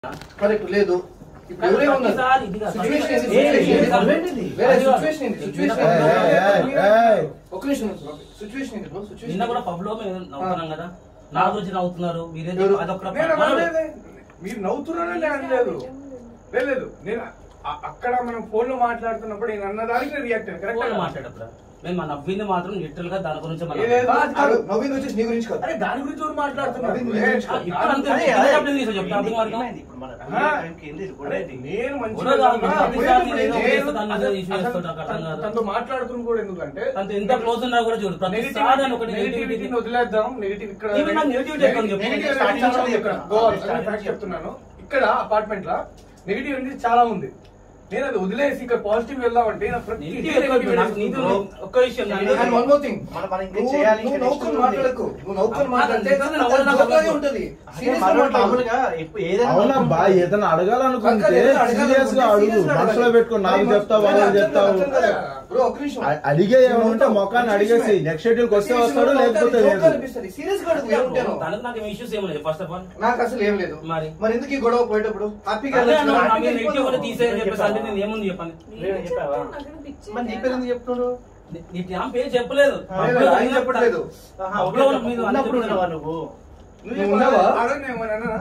Correct లేదు ఇప్పుడు ఎవరే ఉన్నారు ప్రతిసారి ఇది కాదు. Situation ఏంది? ఏ, ఏ, Situation ఏ, ఏంది? ఏంటిది? వేరే అది కాదు. situation ఏంది? నిన్న Situation కూడా- ఏంది? ఏయ్, ఏయ్. ఒక్క నిమిషం ఉంచు. Situation ఏంది bro? Situation నిన్న కూడా ఏంది? పబ్ లో మేము నవ్వుతున్నాం కదా నా గురించి నవ్వుతున్నారు మీరేం ఎవరు? అదొక నేను అనలేదే. మీరు నవ్వుతున్నారని నేను అనలేదు లేదు, లేదు నేను అ- అక్కడ మనం ఫోన్ లో మాట్లాడుతున్నప్పుడు నేను అన్నదానికి రియాక్ట్ అయ్యాను ఫోన్లో కరెక్ట్ మాట్లాడప్పుడు మేము మన నవ్వింది మాత్రం లిటరల్ గా దాని గురించి మనం ఏదేదో ఆ, అది కాదు. నవ్వింది వచ్చేసి నీ గురించి కాదు అరే దాని గురించి ఎవరు మాట్లాడుతున్నారు నవీన్ ఏ, గురించి ఆ, ఇప్పుడు అంతే అదే, కింద అదే. కంప్లైంట్ చేసావు చెప్తా అర్థం కాదు. ఏమైంది ఇప్పుడు మన ఆహా. టైంకి ఏంది ఇప్పుడు అరే, ఏంటి? నేను మంచిగా గొడవ కాదు, ఉన్నా. ప్రతిసారి నేను ఏదో నేను ఒకటి దాని మీద అసలు- issue చేస్తాడు, నాకు అర్థం కాదు. తనతో మాట్లాడుతున్న కూడా ఎందుకంటే అంత ఎంత క్లోజ్ ఉన్నా కూడా చూడు ప్రతిసారి అని ఒకటి నెగిటివిటీ నెగిటివిటీని వదిలేద్దాం నెగిటివ్ ఇక్కడ Even నాకు negativity ఎక్కువ చెప్పు. నెగిటివ్ Starting చాలా నుంచి ఉంది ఇక్కడ. చెప్తున్నా. గోవా, Starting అదే fact నుంచి చెప్తున్నాను ఇక్కడ అపార్ట్మెంట్ లా నెగిటివ్ అనేది చాలా ఉంది నేను అది వదిలేసి ఇక్కడ పాజిటివ్ వెళ్దామంటే నా ప్రతి నెగిటివ్ ఎక్కువ ఇప్పుడు నాకు నీతో ఒక్క విషయం And నాకు- one more thing. మనం- మనం ఇంకా నువ్వు- చేయాలి, నువ్వు ఇంకా నవ్వుకొని next మాట్లాడకు నువ్వు నవ్వుకొని అది మాట్లాడితే నిజంగా నవ్వుకొని అది జోక్లాగే నాకు ఉంటది అదే సీరియస్ గా మనోడు మాట్లాడు మామూలుగా ఎప్పు- ఏదైనా అవునా మనం- బా ఏదైనా అడగాలనుకుంటే అక్కడ ఏదైనా అడగాలనుకుంటే సీరియస్ గా అడుగు serious గా మనసులో అడగాలి. పెట్టుకో నాకు అది చెప్తావు అర్థం వాళ్ళు కాదు, చెప్తావు అర్థం కాదు. బ్రో ఒక్క నిమిషం అ- అడిగే ఏమైనా ఉంటే మొఖాన్ని అడిగేసి నెక్స్ట్ షెడ్యూల్ కి వస్తే వస్తాడు లేకపోతే లేదు సీరియస్ గా అడుగు ఏముంటాను తనకు నాకు ఇష్యూస్ ఏమి లేదు ఫస్ట్ ఆఫ్ ఆల్ నాకు అసలు ఏం లేదు మరి? మరి ఎందుకు ఈ గొడవ పోయేటప్పుడు హ్యాపీగా అదే వెళ్ళొచ్చు అన్న, కదా. నా మీద నెగిటివ్ కూడా తీసేయని చెప్పేసి అంటే నేను ఏముంది చెప్పండి నేను చెప్పావా? మరి నీ పేరు ఎందుకు చెప్తున్నాడు నీ- నీ ట్యాం పేరు చెప్పలేదు లేదు, ఆయన చెప్పట్లేదు ఆహా, పబ్లో ఓకే, ఉన్న మీద ఉన్నప్పుడు అన్ని ఉన్నావా నువ్వు నువ్వు ఉన్నావా? అడగను ఏమని అన్నానా?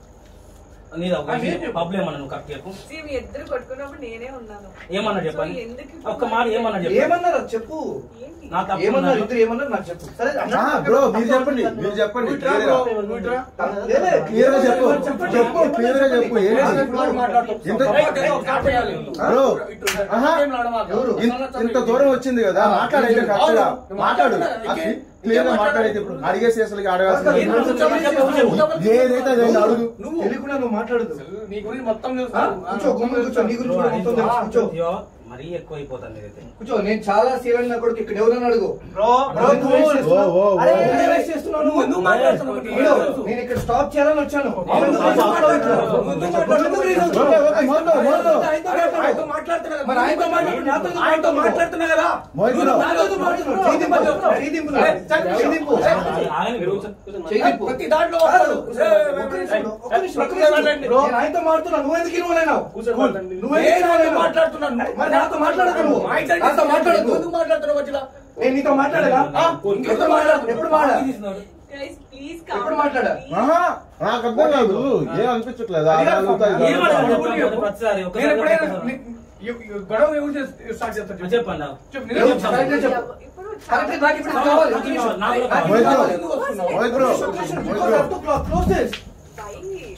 నీది ఒక ఆ, నేను చెప్పు. పబ్లో ఏమన్నా నువ్వు కరెక్ట్ చెప్పు See, మీ ఇద్దరు కొట్టుకున్నప్పుడు నేనే ఉన్నాను ఏమన్నా So, చెప్పండి ఎందుకు ఒక్క మాట ఏమన్నా చెప్పు ఏమన్నారు అది చెప్పు ఏంటి? నా తప్పు ఏమన్నారు ఉన్నది. ఇద్దరు ఏమన్నారు నాకు చెప్పు సరే ఆ, బ్రో మీరు చెప్పండి మీరు చెప్పండి నువ్వు ఇట్రా క్లియర్ గా బ్రో, నువ్వు ఇట్రా. లేలే, క్లియర్ గా చెప్పు చెప్పు క్లియర్ గా చెప్పు అసలు ఏంటి ఇప్పుడు వరకు మాట్లాడుతాం. ఇంత- బయట ఏదో ఒకటి ఆపేయాలి. బ్రో, ఇటు రా. ఆహా. ఏం లాడమాకు. ఎవరు? ఇంత- ఇంత దూరం వచ్చింది కదా మాట్లాడైతే కరెక్ట్ గా అవును. మాట్లాడు ఇంకే- క్లియర్ గా ఇంకే మాట్లాడైతే ఇప్పుడు అడిగేసి అసలు అడగాల్సిన ఏం మాట్లాడుతున్నావు? ఏదైతే అదే అడుగు నువ్వు తెలియకుండా నువ్వు మాట్లాడదు అసలు నీ గురించి మొత్తం ఆ? తెలుసు కూర్చో గుమ్మ కూర్చో నీ గురించి కూడా మొత్తం తెలుసు కూర్చో అయ్యో, మరీ ఎక్కువ అయిపోతాను నేనైతే కూర్చో నేను చాలా సీరియల్ నా కొడుకు ఇక్కడ ఎవరైనా అడుగు బ్రో బ్రో ఎందుకు waste చేస్తున్నావు? ఓ, ఓ, ఓ. అరే, ఎందుకు waste చేస్తున్నావు నువ్వు? నువ్వు మాట్లాడుతున్నావు ఒకటి ఇదిగో, తెలుసు. నేను ఇక్కడ స్టాప్ చేయాలని వచ్చాను అవును, ఎందుకు అవును, మాట్లాడుతున్నావు? నువ్వు ఎందుకు మాట్లాడుతున్నావు? ఎందుకు reason? ఓకే, ఓకే, మోందో, మోందో. ఆయనతో మాట్లాడుతున్నా కదా. మరి ఆయనతో మాట్లాడు, నాతో ఎందుకు ఆయనతో మాట్లాడుతున్నావు? మాట్లాడుతున్నా కదా మోహిత్ నువ్వు బ్రో. నాతో మాట్లాడుతున్నావు. చేయి దింపు, చేయి దింపు నా. చేయి దింపు. ఆయన చేయి దింపు. ప్రతి దాంట్లో కాదు, వస్తాడు. ఒక్క నిమిషం, ఒక్క నిమిషం, ఒక్క ప్రతి నిమిషం. మాట్లాడండి. నేను ఆయనతో మాట్లాడుతున్నా నువ్వు ఎందుకు ఇన్వాల్వ్ అయినావు నువ్వు ఎందుకు నేను ఇన్వాల్వ్ ఆయనతో అయినావు? మాట్లాడుతున్నాను మరి నాతో మాట్లాడకు నువ్వు. మా ఇద్దరికి నాతో మాట్లాడకు. నువ్వు ఎందుకు మాట్లాడుతున్నావు వచ్చిలా నేను నీతో మాట్లాడగా ఆ? ఇంకెప్పుడు మాట్లాడు ఎప్పుడు మాట్లాడు Guys, please calm ఎప్పుడు down, మాట్లాడా? please. ఆహా నాకు అర్థం కాదు ఏం అనిపించట్లేదు అది కాదు, అడుగుతాయి ఏం కదా. అడగాలి? చెప్పు, చెప్పు, చెప్పు. ప్రతిసారి, ఒకసారి నేను ఎప్పుడైనా ఒకసారి. ని- ఎ- ఎ- గొడవ ఎవరు చేస్తే- స్టార్ట్ చేస్తారు చెప్పు. చెప్పండి నాకు. చెప్పు, ఎవరు? నేను చెప్తాను. కరెక్ట్గా చెప్పు. ఇప్పుడు కరెక్ట్ నాకు ఇప్పుడు కావాలి ఒక్క నిమిషం. నాకు కూడా నాకు కావాలి. కావాలి. ఎందుకు వస్తున్నావు? మోహిత్ బ్రో ఒక్క నిమిషం, Mohit because I bro have to close- close this. Why?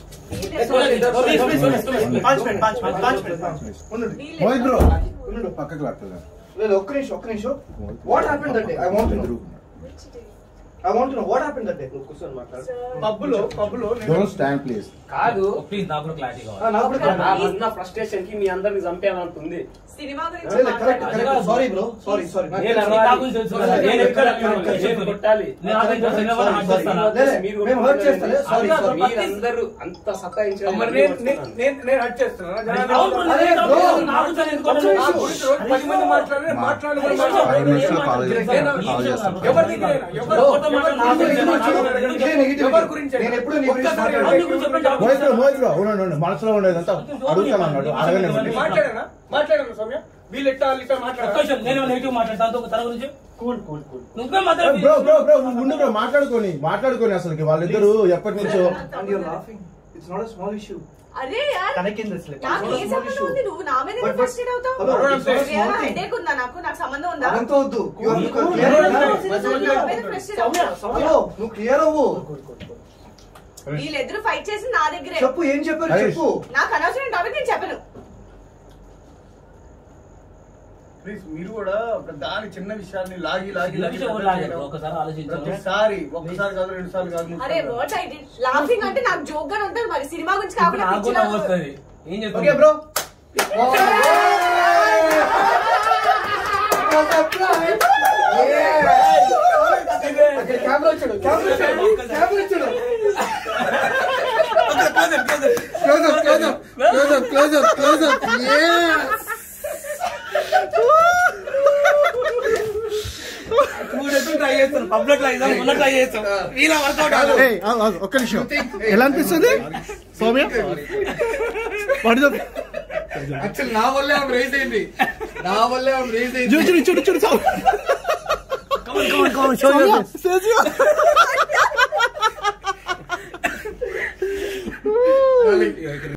Please, please, please, please. పాంచ్ మినిట్ పాంచ్ మినిట్ పాంచ్ మినిట్ ఉండండి. మోహిత్ బ్రో ఉండండి. పక్కకు లాక్కుదా లేదు ఒక్క నిమిషం ఒక్క నిమిషం what happen that day I want to know Which day? I want to know what happen that day Sir, పబ్బులో పబ్బులో నేను- డోంట్ స్టాండ్ ప్లీజ్ కాదు ప్లీజ్ నాకు కూడా క్లారిటీ ఆ, కావాలి నాకు కూడా నా ఉన్న ఫ్రస్ట్రేషన్ కి మీ అందరిని చంపేయాలంటుంది సినిమా గురించి లేదు, కరెక్ట్ మాట్లాడాలి. Correct sorry bro sorry sorry నేను నీ అరవాలి. నా గురించి తెలుసు కదా. నేను ఎక్కడ నేను కొట్టాలి నేను ఆ గురించి తెలుసు. ఎవరు నాకు చేస్తానా? లేదు, మేము hurt చేస్తలే. Sorry, sorry. మీరందరూ అంత సతాయించడం మరి నేను నేను- నేను నేను హట్ చేస్తున్నానా? జనాలు- అవును బ్రో, అరే నేను బ్రో, ఎందుకు నా గురించి నేను ఎందుకు ఒక్క నా నిమిషం. గురించి రోజు పది మంది మాట్లాడారు మాట్లాడి కూడా ఐదు మాట్లాడారు. నిమిషాలు కాల్ నేను- చేస్తాను. నేను- కాల్ చేస్తాను. ఎవరి దగ్గర అయినా, ఎవరి- బ్రో, ఎవరి ఎవరి గురించి గురించి అయినా, మాట్లాడారు? ఇదే negativity. ఎవరి గురించి అయినా. నేను ఎప్పుడు నీ గురించి ఒక్కసారి మాట్లాడను. అన్ని గురించి చెప్పండి. మోహిత్ బ్రో మోహిత్ బ్రో ఉండండి ఉండండి మనసులో ఉండేదంతా అడుగుతాను అన్నాడు అడగనివ్వండి నేను మాట్లాడానా మాట్లాడాను సౌమ్య వీళ్ళు ఎట్టా వాళ్ళు ఇట్లా ఒక్క మాట్లాడారు నిమిషం, నేను నెగిటివ్ మాట్లాడతాను తన గురించి కూల్ కూల్ కూల్ నువ్వే మాట్లాడు బ్రో బ్రో బ్రో నువ్వు ఉండు బ్రో మాట్లాడుకొని మాట్లాడుకొని అసలుకి వాళ్ళిద్దరు ఎప్పటి నుంచో And you're laughing. It's not a small issue. అరే యార్ తనకేం తెలుసులే నాకు ఏ సంబంధం ఉంది నువ్వు నా మీద But- ఫస్ట్ అవుతావు Hello, it's not a small ఏమైనా thing. headache ఉందా నాకు నాకు సంబంధం ఉందా అదంతా వద్దు You have to నువ్వు clear it now. నా మీద frustrated అవుతావు. హలో నువ్వు క్లియర్ అవ్వు వీళ్ళిద్దరు ఫైట్ చేసి నా దగ్గరే చెప్పు ఏం చెప్పారు హరీష్. చెప్పు నాకు అనవసరం టాపిక్ నేను చెప్పను ప్లీజ్ మీరు కూడా ఒక దాని చిన్న విషయాన్ని లాగి లాగి లాగి నిమిషం ఎవరు లాగారు? ఒకసారి ఆలోచించండి ప్రతిసారి ఒక్కసారి కాదు రెండు సార్లు కాదు మూడు అరే సార్లు కాదు. వాట్ ఐ డిడ్ లాఫింగ్ అంటే నాకు జోక్ గానే ఉంటది మరి సినిమా గురించి ఇప్పుడు కాకుండా నాకు కూడా వస్తుంది ఏం ఓకే చెప్తాను బ్రో కెమెరా వచ్చాడు కెమెరా వచ్చాడు కెమెరా వచ్చాడు close up close up close up close up close up try చేస్తాను పబ్లిక్ ట్రై చేస్తాను మొన్న ట్రై చేస్తాను వీళ్ళ వర్కౌట్ ఒక్క నిమిషం ఎలా అనిపిస్తుంది సౌమ్య యాక్చువల్ నా వల్లే ఆమె రేస్ అయింది నా వల్లే ఆమె రేస్ అయింది చూడు చూడు చూడు చూడు వాళ్ళకి-